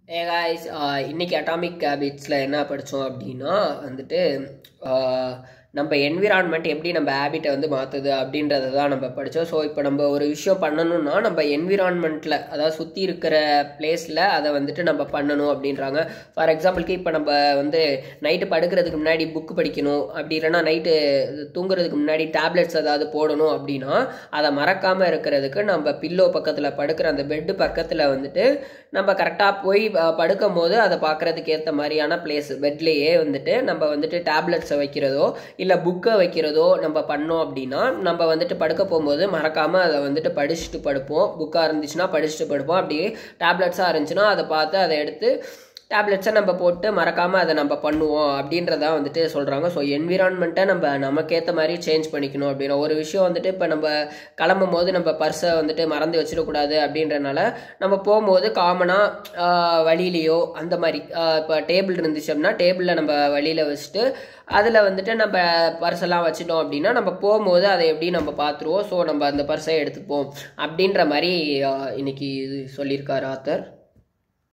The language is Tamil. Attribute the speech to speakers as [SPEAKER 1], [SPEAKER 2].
[SPEAKER 1] ஏ காய்ஸ் இன்னைக்கு அட்டாமிக் ஹேபிட்ஸில் என்ன படித்தோம் அப்படின்னா வந்துட்டு ஆஹ், நம்ம என்விரான்மெண்ட் எப்படி நம்ம ஹேபிட்டை வந்து மாற்றுது அப்படின்றத தான் நம்ம படித்தோம் ஸோ இப்போ நம்ம ஒரு விஷயம் பண்ணணும்னா நம்ம என்விரான்மெண்ட்டில் அதாவது சுற்றி இருக்கிற பிளேஸில் அதை வந்துட்டு நம்ம பண்ணணும் அப்படின்றாங்க ஃபார் எக்ஸாம்பிளுக்கு இப்போ நம்ம வந்து நைட்டு படுக்கிறதுக்கு முன்னாடி புக் படிக்கணும் அப்படி இல்லைன்னா நைட்டு தூங்குறதுக்கு முன்னாடி டேப்லெட்ஸ் ஏதாவது போடணும் அப்படின்னா அதை மறக்காமல் இருக்கிறதுக்கு நம்ம பில்லோ பக்கத்தில் படுக்கிற அந்த பெட்டு பக்கத்தில் வந்துட்டு நம்ம கரெக்டாக போய் அஹ், படுக்கும் போது அதை பார்க்குறதுக்கு ஏற்ற மாதிரியான பிளேஸ் பெட்லேயே வந்துட்டு நம்ம வந்துட்டு டேப்லெட்ஸை வைக்கிறதோ இல்லை புக்கை வைக்கிறதோ நம்ம பண்ணோம் அப்படின்னா நம்ம வந்துட்டு படுக்க போகும்போது மறக்காமல் அதை வந்துட்டு படிச்சுட்டு படுப்போம் புக்காக இருந்துச்சுன்னா படிச்சுட்டு படுப்போம் அப்படியே டேப்லெட்ஸாக இருந்துச்சுன்னா அதை பார்த்து அதை எடுத்து டேப்லெட்ஸை நம்ம போட்டு மறக்காமல் அதை நம்ம பண்ணுவோம் அப்படின்றதான் வந்துட்டு சொல்கிறாங்க ஸோ என்விரான்மெண்ட்டை நம்ம நமக்கேற்ற மாதிரி சேஞ்ச் பண்ணிக்கணும் அப்படின்னா ஒரு விஷயம் வந்துட்டு இப்போ நம்ம கிளம்பும் போது நம்ம பர்ஸை வந்துட்டு மறந்து வச்சிடக்கூடாது அப்படின்றனால நம்ம போகும்போது காமனாக வழியிலையோ அந்த மாதிரி இப்போ டேபிள் இருந்துச்சு அப்படின்னா டேபிளில் நம்ம வழியில் வச்சுட்டு அதில் வந்துட்டு நம்ம பர்ஸெல்லாம் வச்சிட்டோம் அப்படின்னா நம்ம போகும்போது அதை எப்படி நம்ம பார்த்துருவோம் ஸோ நம்ம அந்த பர்ஸை எடுத்துப்போம் அப்படின்ற மாதிரி ஆஹ் இன்னைக்கு இது சொல்லியிருக்காரு ஆத்தர்